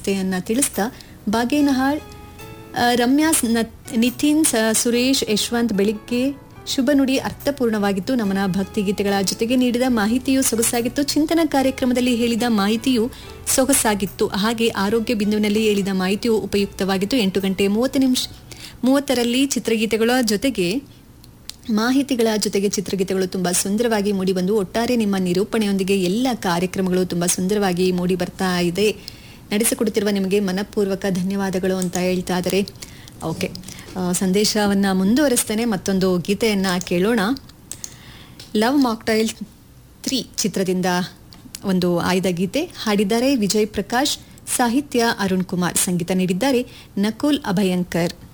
ನಮಸ್ತೆಯನ್ನ ತಿಳಿಸ್ತಾ ಬಾಗೇನಹಾಳ್ ಆ, ರಮ್ಯಾ ಸ್- ನತ್- ನಿತಿನ್ ಸ- ಸುರೇಶ್ ಯಶವಂತ್ ಬೆಳಿಗ್ಗೆ ಶುಭ ನುಡಿ ಅರ್ಥಪೂರ್ಣವಾಗಿತ್ತು ನಮನ ಭಕ್ತಿಗೀತೆಗಳ ಜೊತೆಗೆ ನೀಡಿದ ಮಾಹಿತಿಯು ಸೊಗಸಾಗಿತ್ತು ಚಿಂತನ ಕಾರ್ಯಕ್ರಮದಲ್ಲಿ ಹೇಳಿದ ಮಾಹಿತಿಯು ಸೊಗಸಾಗಿತ್ತು ಹಾಗೆ ಆರೋಗ್ಯ ಬಿಂದುವಿನಲ್ಲಿ ಹೇಳಿದ ಮಾಹಿತಿಯು ಉಪಯುಕ್ತವಾಗಿತ್ತು ಎಂಟು ಗಂಟೆ ಮೂವತ್ತು ನಿಮಿಷ ಮೂವತ್ತರಲ್ಲಿ ಚಿತ್ರಗೀತೆಗಳ ಜೊತೆಗೆ ಮಾಹಿತಿಗಳ ಜೊತೆಗೆ ಚಿತ್ರಗೀತೆಗಳು ತುಂಬಾ ಸುಂದರವಾಗಿ ಮೂಡಿ ಬಂದು ಒಟ್ಟಾರೆ ನಿಮ್ಮ ನಿರೂಪಣೆಯೊಂದಿಗೆ ಎಲ್ಲ ಕಾರ್ಯಕ್ರಮಗಳು ತುಂಬಾ ಸುಂದರವಾಗಿ ಮೂಡಿ ಬರ್ತಾ ಇದೆ ನಡೆಸಿಕೊಡುತ್ತಿರುವ ನಿಮಗೆ ಮನಪೂರ್ವಕ ಧನ್ಯವಾದಗಳು ಅಂತ ಹೇಳ್ತಾ ಇದ್ದಾರೆ ಓಕೆ ಆ, ಸಂದೇಶವನ್ನ ಮುಂದುವರಿಸ್ತೇನೆ ಮತ್ತೊಂದು ಗೀತೆಯನ್ನ ಕೇಳೋಣ ಲವ್ ಮಾಕ್ಟೈಲ್ ತ್ರೀ ಚಿತ್ರದಿಂದ ಒಂದು ಆಯ್ದ ಗೀತೆ ಹಾಡಿದ್ದಾರೆ ವಿಜಯ್ ಪ್ರಕಾಶ್ ಸಾಹಿತ್ಯ ಅರುಣ್ ಕುಮಾರ್ ಸಂಗೀತ ನೀಡಿದ್ದಾರೆ ನಕುಲ್ ಅಭಯಂಕರ್